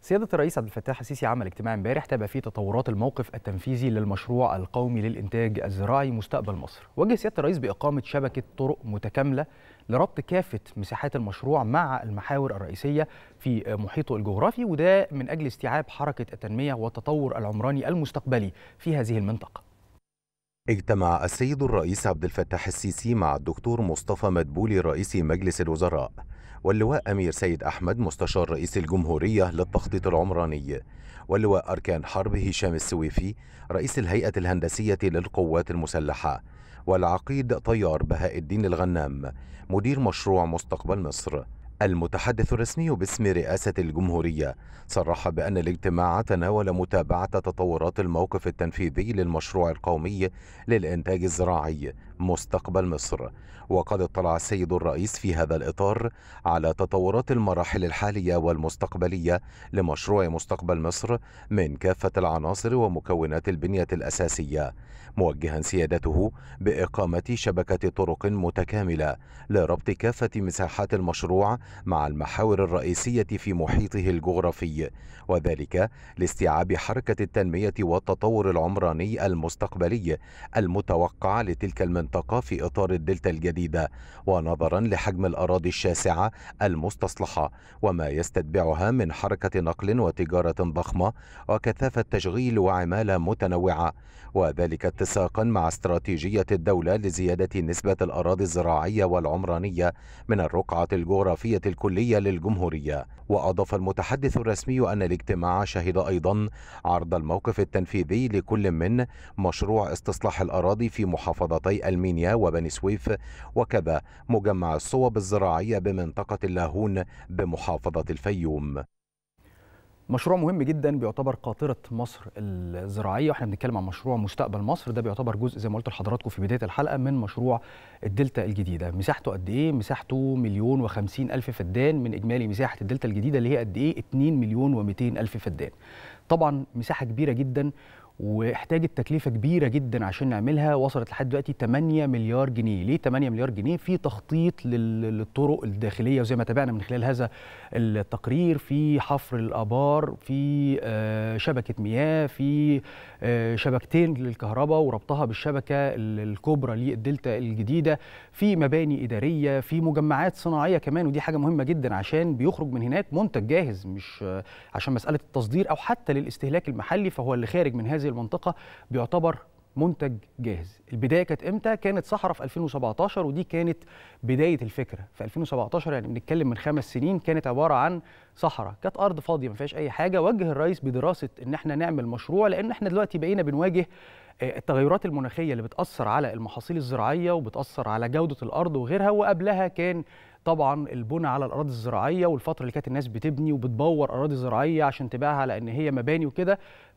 سيادة الرئيس عبد الفتاح السيسي عمل اجتماع امبارح تابع فيه تطورات الموقف التنفيذي للمشروع القومي للإنتاج الزراعي مستقبل مصر. وجه سيادة الرئيس بإقامة شبكة طرق متكاملة لربط كافة مساحات المشروع مع المحاور الرئيسية في محيطه الجغرافي وده من أجل استيعاب حركة التنمية والتطور العمراني المستقبلي في هذه المنطقة. اجتمع السيد الرئيس عبد الفتاح السيسي مع الدكتور مصطفى مدبولي رئيس مجلس الوزراء واللواء أمير سيد أحمد مستشار رئيس الجمهورية للتخطيط العمراني واللواء أركان حرب هشام السويفي رئيس الهيئة الهندسية للقوات المسلحة والعقيد طيار بهاء الدين الغنام مدير مشروع مستقبل مصر المتحدث الرسمي باسم رئاسة الجمهورية صرح بأن الاجتماع تناول متابعة تطورات الموقف التنفيذي للمشروع القومي للإنتاج الزراعي مستقبل مصر وقد اطلع السيد الرئيس في هذا الإطار على تطورات المراحل الحالية والمستقبلية لمشروع مستقبل مصر من كافة العناصر ومكونات البنية الأساسية موجها سيادته بإقامة شبكة طرق متكاملة لربط كافة مساحات المشروع مع المحاور الرئيسية في محيطه الجغرافي وذلك لاستيعاب حركة التنمية والتطور العمراني المستقبلي المتوقع لتلك المنطقة في إطار الدلتا الجديدة ونظرا لحجم الأراضي الشاسعة المستصلحة وما يستتبعها من حركة نقل وتجارة ضخمة وكثافة تشغيل وعمالة متنوعة وذلك اتساقا مع استراتيجية الدولة لزيادة نسبة الأراضي الزراعية والعمرانية من الرقعة الجغرافية الكلية للجمهورية وأضاف المتحدث الرسمي أن الاجتماع شهد أيضا عرض الموقف التنفيذي لكل من مشروع استصلاح الأراضي في محافظتي المينيا وبني سويف وكذا مجمع الصوب الزراعية بمنطقة اللاهون بمحافظة الفيوم مشروع مهم جدا بيعتبر قاطرة مصر الزراعية واحنا بنتكلم عن مشروع مستقبل مصر ده بيعتبر جزء زي ما قلت لحضراتكم في بداية الحلقة من مشروع الدلتا الجديدة مساحته قد ايه؟ مساحته مليون وخمسين ألف فدان من إجمالي مساحة الدلتا الجديدة اللي هي قد ايه؟ 2 مليون ومئتين ألف فدان طبعا مساحة كبيرة جدا واحتاجت تكلفة كبيرة جدا عشان نعملها وصلت لحد دلوقتي 8 مليار جنيه ليه 8 مليار جنيه في تخطيط للطرق الداخلية وزي ما تابعنا من خلال هذا التقرير في حفر الآبار في شبكة مياه في شبكتين للكهرباء وربطها بالشبكة الكبرى للدلتا الجديدة في مباني إدارية في مجمعات صناعية كمان ودي حاجة مهمة جدا عشان بيخرج من هناك منتج جاهز مش عشان مسألة التصدير أو حتى للاستهلاك المحلي فهو اللي خارج من هذه المنطقة بيعتبر منتج جاهز البدايه كانت امتى كانت صحراء في 2017 ودي كانت بدايه الفكره في 2017 يعني بنتكلم من خمس سنين كانت عباره عن صحراء كانت ارض فاضيه ما فيهاش اي حاجه وجه الرئيس بدراسه ان احنا نعمل مشروع لان احنا دلوقتي بقينا بنواجه التغيرات المناخيه اللي بتاثر على المحاصيل الزراعيه وبتاثر على جوده الارض وغيرها وقبلها كان طبعا البنى على الاراضي الزراعيه والفتره اللي كانت الناس بتبني وبتبور اراضي زراعيه عشان تبيعها على ان هي مباني وكده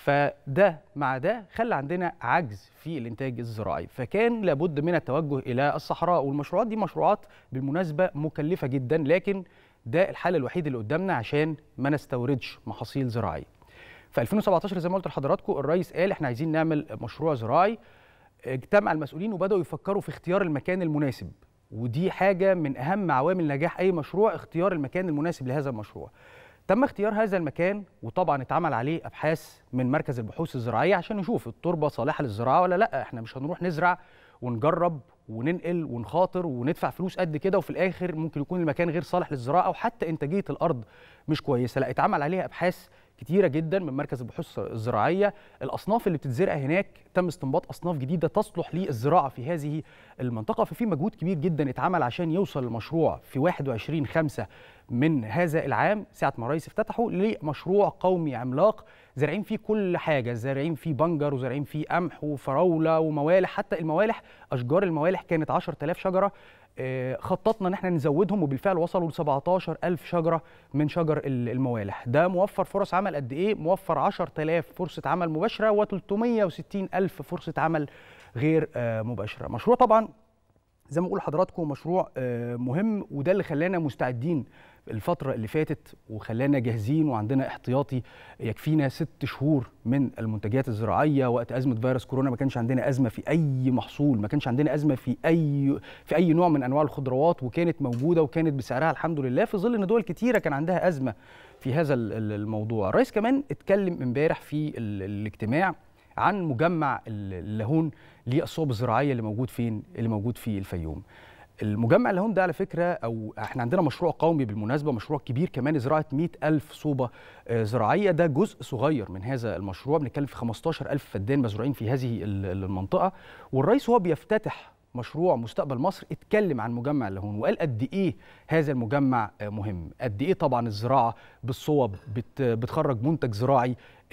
فده مع ده خلى عندنا عجز في الانتاج الزراعي فكان لابد من التوجه الى الصحراء والمشروعات دي مشروعات بالمناسبه مكلفه جدا لكن ده الحل الوحيد اللي قدامنا عشان ما نستوردش محاصيل زراعيه في 2017 زي ما قلت لحضراتكم الرئيس قال احنا عايزين نعمل مشروع زراعي اجتمع المسؤولين وبداوا يفكروا في اختيار المكان المناسب ودي حاجه من اهم عوامل نجاح اي مشروع اختيار المكان المناسب لهذا المشروع تم اختيار هذا المكان وطبعا اتعمل عليه ابحاث من مركز البحوث الزراعيه عشان نشوف التربه صالحه للزراعه ولا لا احنا مش هنروح نزرع ونجرب وننقل ونخاطر وندفع فلوس قد كده وفي الاخر ممكن يكون المكان غير صالح للزراعه او حتى انتاجيه الارض مش كويسه لا اتعمل عليها ابحاث كتيرة جدا من مركز البحوث الزراعية الأصناف اللي بتتزرع هناك تم استنباط أصناف جديدة تصلح للزراعة في هذه المنطقة ففي مجهود كبير جدا اتعمل عشان يوصل المشروع في 21 5 من هذا العام ساعة ما الرئيس افتتحه لمشروع قومي عملاق زارعين فيه كل حاجة زارعين فيه بنجر وزارعين فيه قمح وفراولة وموالح حتى الموالح أشجار الموالح كانت 10000 شجرة خططنا ان احنا نزودهم وبالفعل وصلوا ل 17000 شجره من شجر الموالح ده موفر فرص عمل قد ايه موفر 10000 فرصه عمل مباشره و360000 فرصه عمل غير مباشره مشروع طبعا زي ما بقول لحضراتكم مشروع مهم وده اللي خلانا مستعدين الفترة اللي فاتت وخلانا جاهزين وعندنا احتياطي يكفينا ست شهور من المنتجات الزراعية وقت أزمة فيروس كورونا ما كانش عندنا أزمة في أي محصول ما كانش عندنا أزمة في أي في أي نوع من أنواع الخضروات وكانت موجودة وكانت بسعرها الحمد لله في ظل إن دول كتيرة كان عندها أزمة في هذا الموضوع الرئيس كمان اتكلم امبارح في الاجتماع عن مجمع اللاهون للصوب الزراعيه اللي موجود فين اللي موجود في الفيوم المجمع اللاهون ده على فكره او احنا عندنا مشروع قومي بالمناسبه مشروع كبير كمان زراعه 100 ألف صوبه زراعيه ده جزء صغير من هذا المشروع بنتكلم في 15 ألف فدان مزروعين في هذه المنطقه والرئيس هو بيفتتح مشروع مستقبل مصر اتكلم عن مجمع اللاهون وقال قد ايه هذا المجمع مهم قد ايه طبعا الزراعه بالصوب بت بتخرج منتج زراعي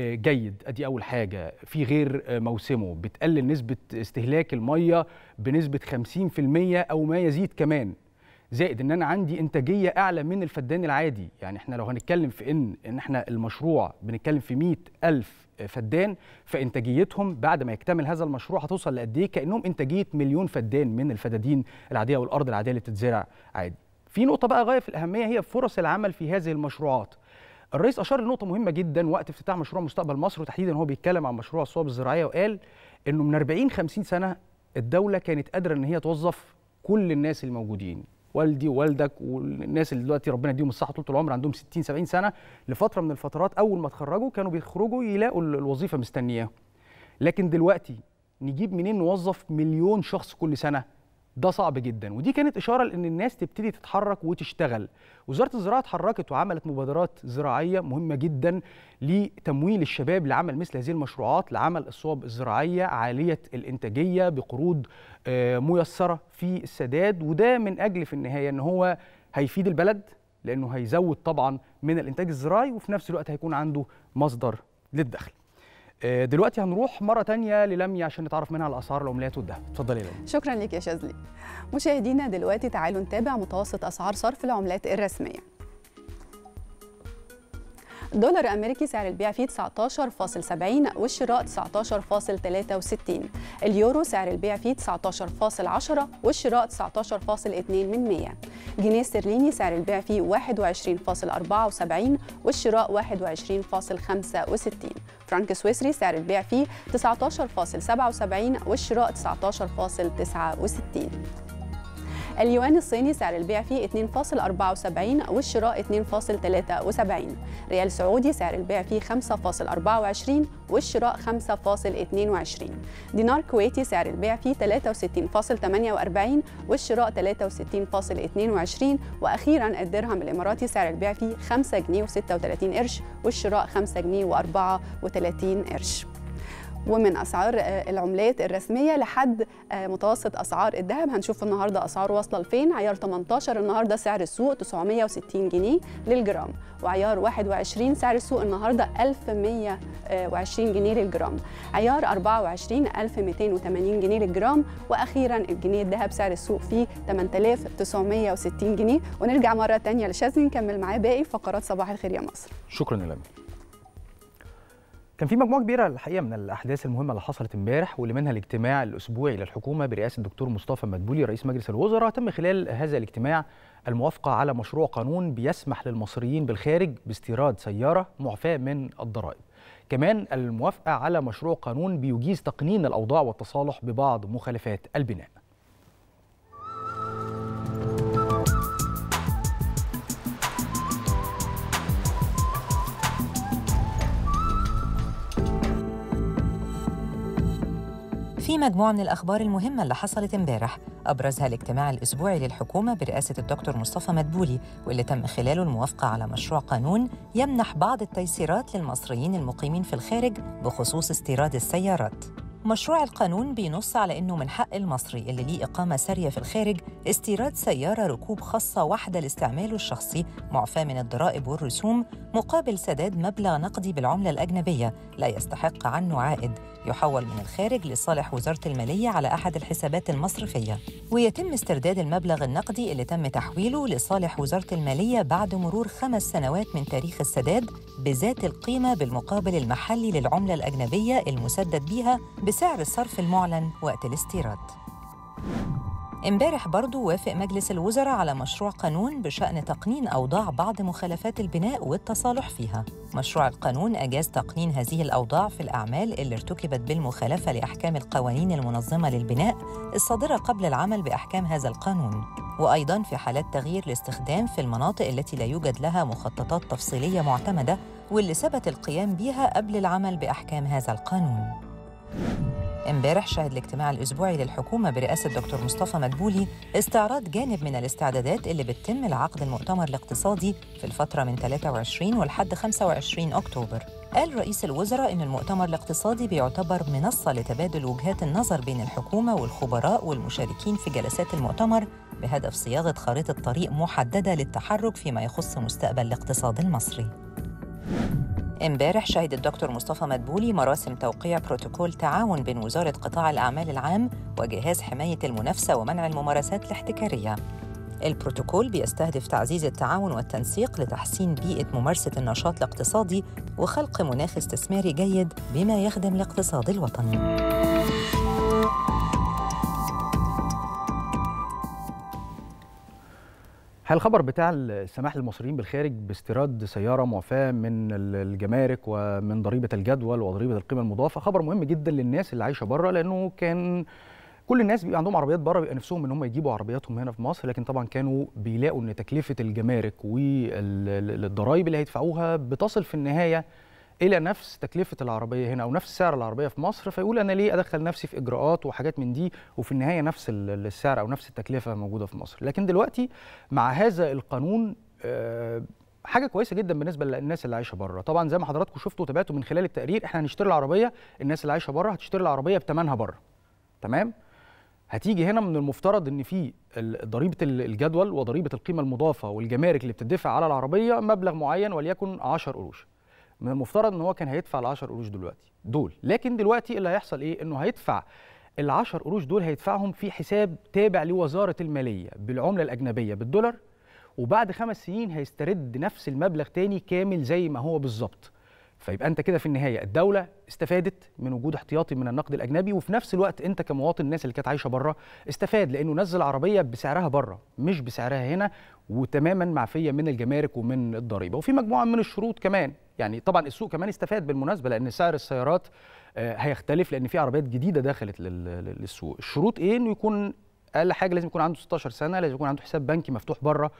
جيد ادي اول حاجه في غير موسمه بتقلل نسبه استهلاك الميه بنسبه 50% او ما يزيد كمان زائد ان انا عندي انتاجيه اعلى من الفدان العادي يعني احنا لو هنتكلم في ان ان احنا المشروع بنتكلم في 100 الف فدان فانتاجيتهم بعد ما يكتمل هذا المشروع هتوصل لقد ايه كانهم انتاجيه مليون فدان من الفدادين العاديه والارض العاديه اللي بتتزرع عادي في نقطه بقى غايه في الاهميه هي فرص العمل في هذه المشروعات الرئيس اشار لنقطه مهمه جدا وقت افتتاح مشروع مستقبل مصر وتحديدا هو بيتكلم عن مشروع الصوب الزراعيه وقال انه من 40 50 سنه الدوله كانت قادره ان هي توظف كل الناس الموجودين والدي ووالدك والناس اللي دلوقتي ربنا يديهم الصحه طول العمر عندهم 60 70 سنه لفتره من الفترات اول ما اتخرجوا كانوا بيخرجوا يلاقوا الوظيفه مستنياهم لكن دلوقتي نجيب منين نوظف مليون شخص كل سنه ده صعب جدا ودي كانت اشاره لان الناس تبتدي تتحرك وتشتغل وزاره الزراعه اتحركت وعملت مبادرات زراعيه مهمه جدا لتمويل الشباب لعمل مثل هذه المشروعات لعمل الصوب الزراعيه عاليه الانتاجيه بقروض ميسره في السداد وده من اجل في النهايه ان هو هيفيد البلد لانه هيزود طبعا من الانتاج الزراعي وفي نفس الوقت هيكون عنده مصدر للدخل دلوقتي هنروح مره تانية للميا عشان نتعرف منها على اسعار العملات والذهب اتفضلي يا لميا شكرا لك يا شاذلي مشاهدينا دلوقتي تعالوا نتابع متوسط اسعار صرف العملات الرسميه دولار امريكي سعر البيع فيه 19.70 والشراء 19.63 اليورو سعر البيع فيه 19.10 والشراء 19.2 من 100 جنيه استرليني سعر البيع فيه 21.74 والشراء 21.65 فرنك سويسري سعر البيع فيه 19.77 والشراء 19.69 اليوان الصيني سعر البيع فيه 2.74 والشراء 2.73 ريال سعودي سعر البيع فيه 5.24 والشراء 5.22 دينار كويتي سعر البيع فيه 63.48 والشراء 63.22 واخيرا الدرهم الاماراتي سعر البيع فيه 5 جنيه و36 قرش والشراء 5 جنيه و34 قرش ومن اسعار العملات الرسميه لحد متوسط اسعار الذهب هنشوف النهارده اسعاره واصله لفين عيار 18 النهارده سعر السوق 960 جنيه للجرام وعيار 21 سعر السوق النهارده 1120 جنيه للجرام عيار 24 1280 جنيه للجرام واخيرا الجنيه الذهب سعر السوق فيه 8960 جنيه ونرجع مره ثانيه لشاذلي نكمل معاه باقي فقرات صباح الخير يا مصر شكرا يا لميا كان في مجموعه كبيره الحقيقه من الاحداث المهمه اللي حصلت امبارح واللي منها الاجتماع الاسبوعي للحكومه برئاسه الدكتور مصطفى مدبولي رئيس مجلس الوزراء تم خلال هذا الاجتماع الموافقه على مشروع قانون بيسمح للمصريين بالخارج باستيراد سياره معفاه من الضرائب كمان الموافقه على مشروع قانون بيجيز تقنين الاوضاع والتصالح ببعض مخالفات البناء في مجموعة من الأخبار المهمة اللي حصلت امبارح أبرزها الاجتماع الأسبوعي للحكومة برئاسة الدكتور مصطفى مدبولي واللي تم خلاله الموافقة على مشروع قانون يمنح بعض التيسيرات للمصريين المقيمين في الخارج بخصوص استيراد السيارات مشروع القانون بينص على انه من حق المصري اللي ليه اقامه ساريه في الخارج استيراد سياره ركوب خاصه واحده لاستعماله الشخصي معفاه من الضرائب والرسوم مقابل سداد مبلغ نقدي بالعمله الاجنبيه لا يستحق عنه عائد يحول من الخارج لصالح وزاره الماليه على احد الحسابات المصرفيه ويتم استرداد المبلغ النقدي اللي تم تحويله لصالح وزاره الماليه بعد مرور خمس سنوات من تاريخ السداد بذات القيمه بالمقابل المحلي للعمله الاجنبيه المسدد بها بسعر الصرف المعلن وقت الاستيراد امبارح برضو وافق مجلس الوزراء على مشروع قانون بشأن تقنين أوضاع بعض مخالفات البناء والتصالح فيها مشروع القانون أجاز تقنين هذه الأوضاع في الأعمال اللي ارتكبت بالمخالفة لأحكام القوانين المنظمة للبناء الصادرة قبل العمل بأحكام هذا القانون وأيضاً في حالات تغيير الاستخدام في المناطق التي لا يوجد لها مخططات تفصيلية معتمدة واللي ثبت القيام بها قبل العمل بأحكام هذا القانون امبارح شهد الاجتماع الاسبوعي للحكومه برئاسه دكتور مصطفى مدبولي استعراض جانب من الاستعدادات اللي بتتم لعقد المؤتمر الاقتصادي في الفتره من 23 ولحد 25 اكتوبر. قال رئيس الوزراء ان المؤتمر الاقتصادي بيعتبر منصه لتبادل وجهات النظر بين الحكومه والخبراء والمشاركين في جلسات المؤتمر بهدف صياغه خارطه طريق محدده للتحرك فيما يخص مستقبل الاقتصاد المصري. امبارح شهد الدكتور مصطفى مدبولي مراسم توقيع بروتوكول تعاون بين وزارة قطاع الأعمال العام وجهاز حماية المنافسة ومنع الممارسات الاحتكارية. البروتوكول بيستهدف تعزيز التعاون والتنسيق لتحسين بيئة ممارسة النشاط الاقتصادي وخلق مناخ استثماري جيد بما يخدم الاقتصاد الوطني. هل الخبر بتاع السماح للمصريين بالخارج باستيراد سياره معفاه من الجمارك ومن ضريبه الجدول وضريبه القيمه المضافه خبر مهم جدا للناس اللي عايشه بره لانه كان كل الناس بيبقى عندهم عربيات بره بيبقى نفسهم ان هم يجيبوا عربياتهم هنا في مصر لكن طبعا كانوا بيلاقوا ان تكلفه الجمارك والضرائب اللي هيدفعوها بتصل في النهايه الى نفس تكلفه العربيه هنا او نفس سعر العربيه في مصر فيقول انا ليه ادخل نفسي في اجراءات وحاجات من دي وفي النهايه نفس السعر او نفس التكلفه موجوده في مصر لكن دلوقتي مع هذا القانون حاجه كويسه جدا بالنسبه للناس اللي عايشه بره طبعا زي ما حضراتكم شفتوا وتابعتوا من خلال التقرير احنا هنشتري العربيه الناس اللي عايشه بره هتشتري العربيه بثمنها بره تمام هتيجي هنا من المفترض ان في ضريبه الجدول وضريبه القيمه المضافه والجمارك اللي بتدفع على العربيه مبلغ معين وليكن 10 قروش من المفترض ان هو كان هيدفع ال 10 قروش دلوقتي دول لكن دلوقتي اللي هيحصل ايه انه هيدفع ال 10 قروش دول هيدفعهم في حساب تابع لوزاره الماليه بالعمله الاجنبيه بالدولار وبعد خمس سنين هيسترد نفس المبلغ تاني كامل زي ما هو بالظبط فيبقى انت كده في النهايه الدوله استفادت من وجود احتياطي من النقد الاجنبي وفي نفس الوقت انت كمواطن الناس اللي كانت عايشه بره استفاد لانه نزل عربيه بسعرها بره مش بسعرها هنا وتماما معفيه من الجمارك ومن الضريبه وفي مجموعه من الشروط كمان يعني طبعا السوق كمان استفاد بالمناسبه لان سعر السيارات هيختلف لان في عربيات جديده دخلت للسوق الشروط ايه انه يكون اقل حاجه لازم يكون عنده 16 سنه لازم يكون عنده حساب بنكي مفتوح بره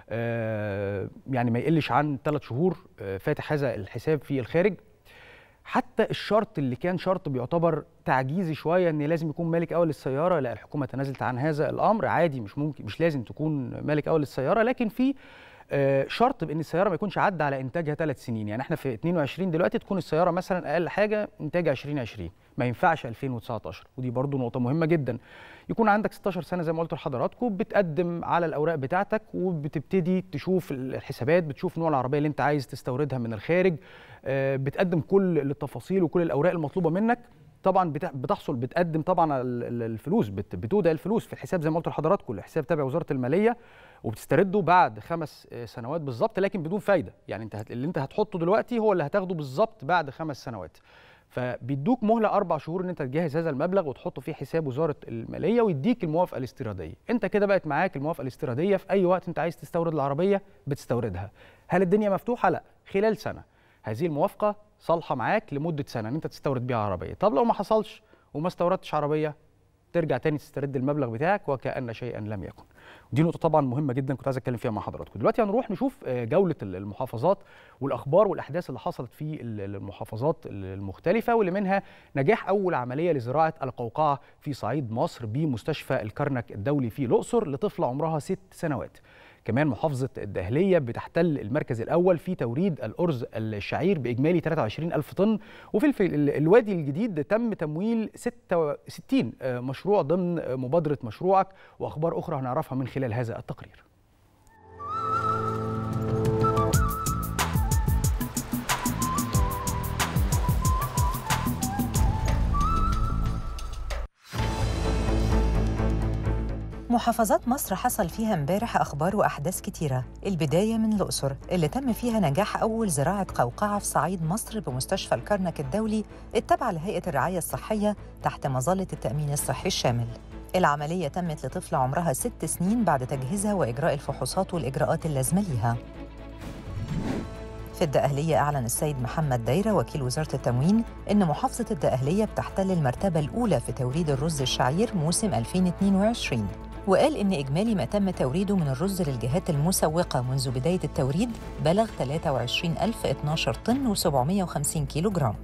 يعني ما يقلش عن ثلاث شهور فاتح هذا الحساب في الخارج حتى الشرط اللي كان شرط بيعتبر تعجيزي شويه ان لازم يكون مالك اول للسياره لا الحكومه تنازلت عن هذا الامر عادي مش ممكن مش لازم تكون مالك اول للسياره لكن في شرط بان السياره ما يكونش عدى على انتاجها ثلاث سنين يعني احنا في 22 دلوقتي تكون السياره مثلا اقل حاجه انتاج 2020 ما ينفعش 2019 ودي برضو نقطه مهمه جدا يكون عندك 16 سنه زي ما قلت لحضراتكم بتقدم على الاوراق بتاعتك وبتبتدي تشوف الحسابات بتشوف نوع العربيه اللي انت عايز تستوردها من الخارج بتقدم كل التفاصيل وكل الاوراق المطلوبه منك طبعا بتحصل بتقدم طبعا الفلوس بتودع الفلوس في الحساب زي ما قلت لحضراتكم الحساب تابع وزاره الماليه وبتسترده بعد خمس سنوات بالظبط لكن بدون فايده يعني انت اللي انت هتحطه دلوقتي هو اللي هتاخده بالظبط بعد خمس سنوات فبيدوك مهله اربع شهور ان انت تجهز هذا المبلغ وتحطه في حساب وزاره الماليه ويديك الموافقه الاستيراديه انت كده بقت معاك الموافقه الاستيراديه في اي وقت انت عايز تستورد العربيه بتستوردها هل الدنيا مفتوحه لا خلال سنه هذه الموافقه صالحه معاك لمده سنه ان انت تستورد بيها عربيه طب لو ما حصلش وما استوردتش عربيه ترجع تاني تسترد المبلغ بتاعك وكأن شيئا لم يكن دي نقطة طبعا مهمة جدا كنت عايز اتكلم فيها مع حضراتكم دلوقتي هنروح نشوف جولة المحافظات والأخبار والأحداث اللي حصلت في المحافظات المختلفة واللي منها نجاح أول عملية لزراعة القوقعة في صعيد مصر بمستشفى الكرنك الدولي في الأقصر لطفلة عمرها ست سنوات كمان محافظة الدهلية بتحتل المركز الأول في توريد الأرز الشعير بإجمالي 23 ألف طن وفي الف... الوادي الجديد تم تمويل 66 مشروع ضمن مبادرة مشروعك وأخبار أخرى هنعرفها من خلال هذا التقرير محافظات مصر حصل فيها امبارح أخبار وأحداث كتيرة البداية من الأقصر اللي تم فيها نجاح أول زراعة قوقعة في صعيد مصر بمستشفى الكرنك الدولي التابعة لهيئة الرعاية الصحية تحت مظلة التأمين الصحي الشامل العملية تمت لطفلة عمرها ست سنين بعد تجهيزها وإجراء الفحوصات والإجراءات اللازمة ليها في الدقهلية أعلن السيد محمد دايرة وكيل وزارة التموين إن محافظة الدقهلية بتحتل المرتبة الأولى في توريد الرز الشعير موسم 2022 وقال إن إجمالي ما تم توريده من الرز للجهات المسوقة منذ بداية التوريد بلغ 23012 طن و750 كيلو جرام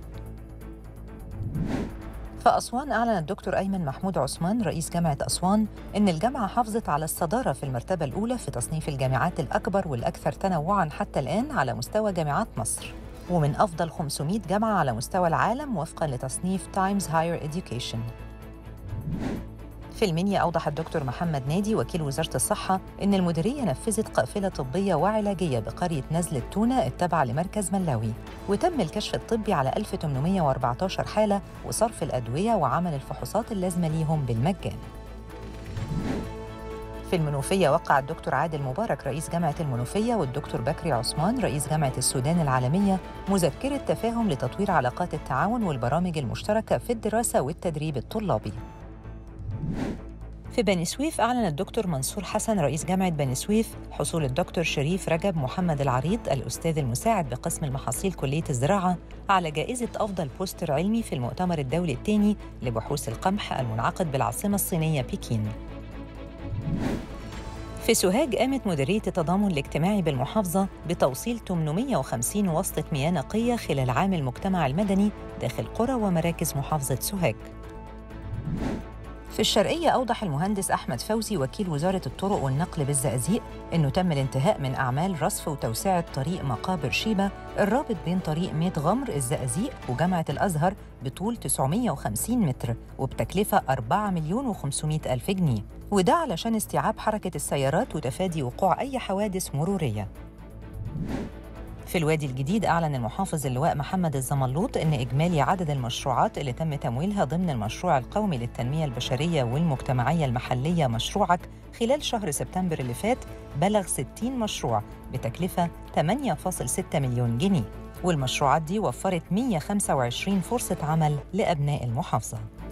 فأسوان أعلن الدكتور أيمن محمود عثمان رئيس جامعة أسوان إن الجامعة حافظت على الصدارة في المرتبة الأولى في تصنيف الجامعات الأكبر والأكثر تنوعاً حتى الآن على مستوى جامعات مصر ومن أفضل 500 جامعة على مستوى العالم وفقاً لتصنيف تايمز هاير إديوكيشن في المنيا أوضح الدكتور محمد نادي وكيل وزارة الصحة إن المديرية نفذت قافلة طبية وعلاجية بقرية نزل التونة التابعة لمركز ملاوي وتم الكشف الطبي على 1814 حالة وصرف الأدوية وعمل الفحوصات اللازمة ليهم بالمجان في المنوفية وقع الدكتور عادل مبارك رئيس جامعة المنوفية والدكتور بكري عثمان رئيس جامعة السودان العالمية مذكرة تفاهم لتطوير علاقات التعاون والبرامج المشتركة في الدراسة والتدريب الطلابي في بني سويف أعلن الدكتور منصور حسن رئيس جامعة بني سويف حصول الدكتور شريف رجب محمد العريض الأستاذ المساعد بقسم المحاصيل كلية الزراعة على جائزة أفضل بوستر علمي في المؤتمر الدولي الثاني لبحوث القمح المنعقد بالعاصمة الصينية بكين في سوهاج قامت مديرية التضامن الاجتماعي بالمحافظة بتوصيل 850 وسطة مياه نقية خلال عام المجتمع المدني داخل قرى ومراكز محافظة سوهاج في الشرقية أوضح المهندس أحمد فوزي وكيل وزارة الطرق والنقل بالزقازيق إنه تم الانتهاء من أعمال رصف وتوسعة طريق مقابر شيبة الرابط بين طريق ميت غمر الزقازيق وجامعة الأزهر بطول 950 متر وبتكلفة 4 مليون و500 ألف جنيه وده علشان استيعاب حركة السيارات وتفادي وقوع أي حوادث مرورية في الوادي الجديد أعلن المحافظ اللواء محمد الزملوط أن إجمالي عدد المشروعات اللي تم تمويلها ضمن المشروع القومي للتنمية البشرية والمجتمعية المحلية مشروعك خلال شهر سبتمبر اللي فات بلغ 60 مشروع بتكلفة 8.6 مليون جنيه والمشروعات دي وفرت 125 فرصة عمل لأبناء المحافظة